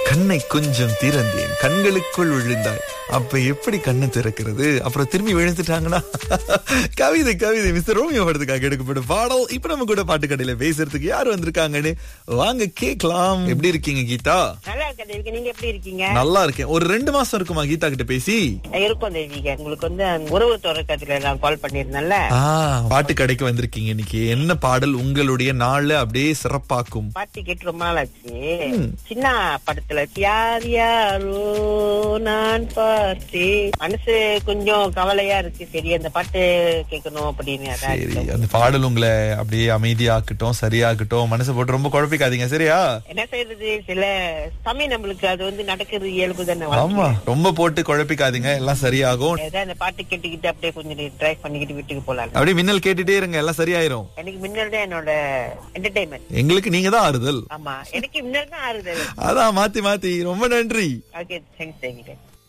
கண்ணை கொஞ்சம் திறந்தேன் கண்களுக்குள் விழுந்தாய் அப்ப எப்படி கண்ணு திறக்கிறது அப்புறம் திரும்பி விழுந்துட்டாங்கன்னா கவிதை கவிதை மிஸ்டர் ரோமியோ படத்துக்காக எடுக்கப்பட்ட பாடல் இப்ப நம்ம கூட பாட்டு கடையில பேசுறதுக்கு யார் வந்திருக்காங்கன்னு வாங்க கேக்கலாம் எப்படி இருக்கீங்க கீதா நல்லா இருக்க தேவிகா நீங்க எப்படி இருக்கீங்க நல்லா இருக்கேன் ஒரு ரெண்டு மாசம் இருக்குமா கீதா கிட்ட பேசி இருக்கும் தேவிகா உங்களுக்கு வந்து அந்த உறவு தொடக்கத்துல நான் கால் பண்ணிருந்தேன்ல ஆ பாட்டு கடைக்கு வந்திருக்கீங்க இன்னைக்கு என்ன பாடல் உங்களுடைய நாளை அப்படியே சிறப்பாக்கும் பாட்டு கேட்டு ரொம்ப நாள் ஆச்சு சின்ன படத்துல யார் யாரோ நான் பார்த்தேன் மனசு கொஞ்சம் கவலையா இருக்கு சரி அந்த பாட்டு கேட்கணும் அப்படின்னு அதான் சரி இருந்தேன். அந்த பாடல் உங்களை அப்படியே அமைதியாக்கட்டும் சரியாக்கட்டும் மனசை போட்டு ரொம்ப குழப்பிக்காதீங்க சரியா என்ன செய்யறது சில சமயம் நம்மளுக்கு அது வந்து நடக்கிறது இயல்பு தானே ஆமா ரொம்ப போட்டு குழப்பிக்காதீங்க எல்லாம் சரியாகும் ஏதாவது அந்த பாட்டு கேட்டுக்கிட்டு அப்படியே கொஞ்சம் டிரைவ் பண்ணிக்கிட்டு வீட்டுக்கு போலாம் அப்படியே மின்னல் கேட்டுட்டே இருங்க எல்லாம் சரியாயிரும் எனக்கு முன்னாடி தான் என்னோட என்டர்டைன்மெண்ட் எங்களுக்கு நீங்க தான் ஆறுதல் ஆமா எனக்கு முன்னாடி தான் ஆறுதல் அதான் மாத்தி மாத்தி ரொம்ப நன்றி ஓகே தேங்க்ஸ் தேவிகா